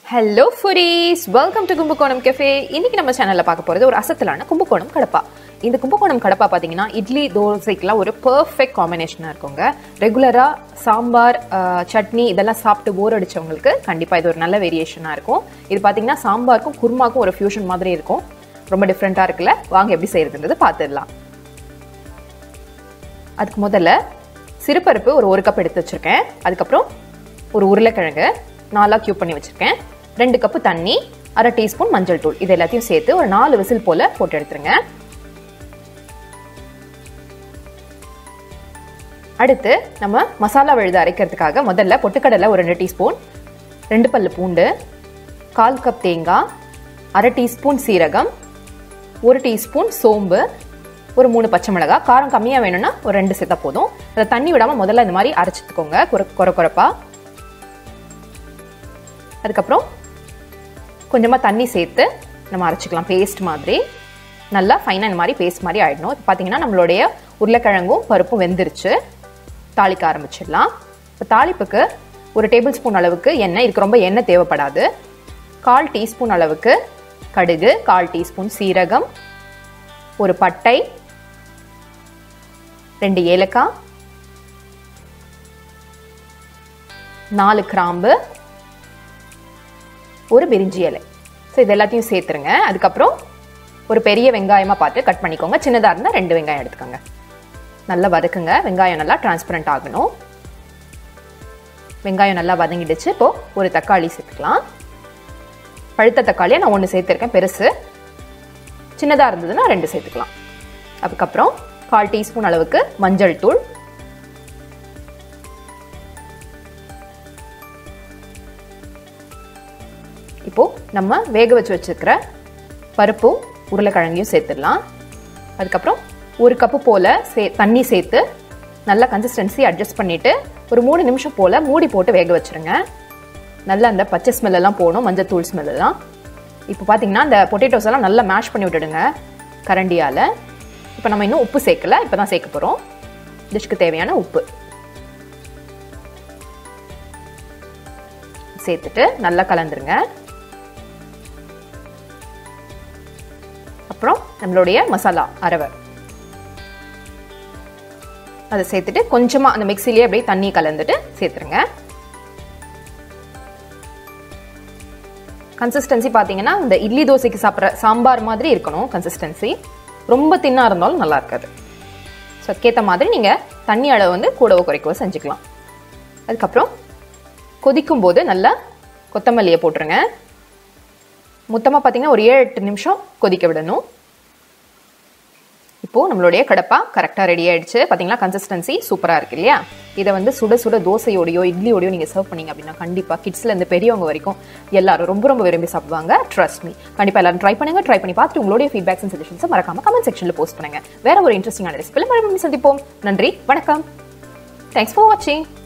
hello friends welcome to Kumbakonam cafe இன்னைக்கு நம்ம சேனல்ல பார்க்க போறது ஒரு அசத்தலான கும்பகோணம் கடப்பா இந்த கும்பகோணம் கடப்பா பார்த்தீங்கன்னா இட்லி தோசைக்கெல்லாம் ஒரு பெர்ஃபெக்ட் காம்பினேஷனாக இருக்குங்க ரெகுலராக சாம்பார் அஹ், சட்னி இதெல்லாம் சாப்பிட்டு போர் அடிச்சவங்களுக்கு கண்டிப்பாக இது ஒரு நல்ல வேரியேஷனாக இருக்கும் இது பார்த்தீங்கன்னா சாம்பாருக்கும் குருமாக்கும் ஒரு ஃபியூஷன் மாதிரி இருக்கும் ரொம்ப டிஃப்ரெண்ட்டாக இருக்குல்ல வாங்க எப்படி செய்யறதுன்றது பார்த்துடலாம் அதுக்கு முதல்ல சிறுபருப்பு ஒரு ஒரு கப் எடுத்து வச்சிருக்கேன் அதுக்கப்புறம் ஒரு உருளைக்கிழங்கு நாலாக க்யூப் பண்ணி வச்சிருக்கேன் ரெண்டு கப்பு தண்ணி அரை டீஸ்பூன் மஞ்சள் தூள் இது எல்லாத்தையும் சேர்த்து ஒரு நாலு விசில் போல போட்டு எடுத்துருங்க அடுத்து நம்ம மசாலா விழுது அரைக்கிறதுக்காக முதல்ல பொட்டுக்கடலை ஒரு ரெண்டு டீஸ்பூன் ரெண்டு பல்லு பூண்டு கால் கப் தேங்காய் அரை டீஸ்பூன் சீரகம் ஒரு டீஸ்பூன் சோம்பு ஒரு மூணு பச்சை மிளகாய் காரம் கம்மியாக வேணும்னா ஒரு ரெண்டு சேர்த்தா போதும் அதை தண்ணி விடாமல் முதல்ல இந்த மாதிரி அரைச்சிட்டுக்கோங்க குறை குறை குறைப்பா அதுக்கப்புறம் கொஞ்சமாக தண்ணி சேர்த்து நம்ம அரைச்சிக்கலாம் பேஸ்ட் மாதிரி நல்லா ஃபைனாக இந்த மாதிரி பேஸ்ட் மாதிரி ஆயிடணும் இப்போ பார்த்தீங்கன்னா நம்மளுடைய உருளைக்கிழங்கும் பருப்பும் வெந்துருச்சு தாளிக்க ஆரம்பிச்சிடலாம் இப்போ தாளிப்புக்கு ஒரு டேபிள் ஸ்பூன் அளவுக்கு எண்ணெய் இதுக்கு ரொம்ப எண்ணெய் தேவைப்படாது கால் டீஸ்பூன் அளவுக்கு கடுகு கால் டீஸ்பூன் சீரகம் ஒரு பட்டை ரெண்டு ஏலக்காய் நாலு கிராம்பு ஒரு பிரிஞ்சி இலை ஸோ இது எல்லாத்தையும் சேர்த்துருங்க அதுக்கப்புறம் ஒரு பெரிய வெங்காயமாக பார்த்து கட் பண்ணிக்கோங்க சின்னதாக இருந்தால் ரெண்டு வெங்காயம் எடுத்துக்கோங்க நல்லா வதக்குங்க வெங்காயம் நல்லா டிரான்ஸ்பரண்ட் ஆகணும் வெங்காயம் நல்லா வதங்கிடுச்சு இப்போ ஒரு தக்காளி சேர்த்துக்கலாம் பழுத்த தக்காளியை நான் ஒன்று சேர்த்துருக்கேன் பெருசு சின்னதாக இருந்ததுன்னா ரெண்டு சேர்த்துக்கலாம் அதுக்கப்புறம் கால் டீஸ்பூன் அளவுக்கு மஞ்சள் தூள் இப்போ நம்ம வேக வச்சு வச்சிருக்கிற பருப்பும் உருளைக்கிழங்கையும் சேர்த்துடலாம் அதுக்கப்புறம் ஒரு கப்பு போல் சே தண்ணி சேர்த்து நல்லா கன்சிஸ்டன்சி அட்ஜஸ்ட் பண்ணிட்டு ஒரு மூணு நிமிஷம் போல் மூடி போட்டு வேக வச்சிருங்க நல்லா அந்த பச்சை ஸ்மெல் எல்லாம் போகணும் மஞ்சள் தூள் ஸ்மெல் எல்லாம் இப்போ பார்த்தீங்கன்னா அந்த பொட்டேட்டோஸ் எல்லாம் நல்லா மேஷ் பண்ணி விட்டுடுங்க கரண்டியால் இப்போ நம்ம இன்னும் உப்பு சேர்க்கல இப்போ தான் சேர்க்க போகிறோம் டிஷ்க்கு தேவையான உப்பு சேர்த்துட்டு நல்லா கலந்துருங்க அப்புறம் நம்மளுடைய மசாலா அரவை அதை சேர்த்துட்டு கொஞ்சமாக அந்த மிக்சிலேயே அப்படியே தண்ணி கலந்துட்டு சேர்த்துருங்க கன்சிஸ்டன்சி பார்த்தீங்கன்னா இந்த இட்லி தோசைக்கு சாப்பிட்ற சாம்பார் மாதிரி இருக்கணும் கன்சிஸ்டன்சி ரொம்ப தின்னாக இருந்தாலும் நல்லா இருக்காது ஸோ அதுக்கேற்ற மாதிரி நீங்கள் தண்ணி அளவு வந்து கூடவோ குறைக்கவோ செஞ்சுக்கலாம் அதுக்கப்புறம் கொதிக்கும் போது நல்லா கொத்தமல்லியை போட்டுருங்க மொத்தமாக பார்த்தீங்கன்னா ஒரு ஏழு எட்டு நிமிஷம் கொதிக்க விடணும் இப்போது நம்மளுடைய கடப்பா கரெக்டாக ரெடி ஆயிடுச்சு பார்த்தீங்களா கன்சிஸ்டன்சி சூப்பராக இருக்கு இல்லையா இதை வந்து சுட சுட தோசையோடையோ இட்லியோடையோ நீங்கள் சர்வ் பண்ணீங்க அப்படின்னா கண்டிப்பாக கிட்ஸ்லேருந்து பெரியவங்க வரைக்கும் எல்லாரும் ரொம்ப ரொம்ப விரும்பி சாப்பிடுவாங்க ட்ரஸ்ட் மீ கண்டிப்பாக எல்லாரும் ட்ரை பண்ணுங்க ட்ரை பண்ணி பார்த்துட்டு உங்களுடைய ஃபீட்பேக்ஸ் அண்ட் சஜஷன்ஸை மறக்காம கமெண்ட் செக்ஷனில் போஸ்ட் பண்ணுங்க வேற ஒரு இன்ட்ரெஸ்டிங்கான ரெசிபியில் மறுபடியும் சந்திப்போம் நன்றி வணக்கம் தேங்க்ஸ் ஃபார் வாட்சிங்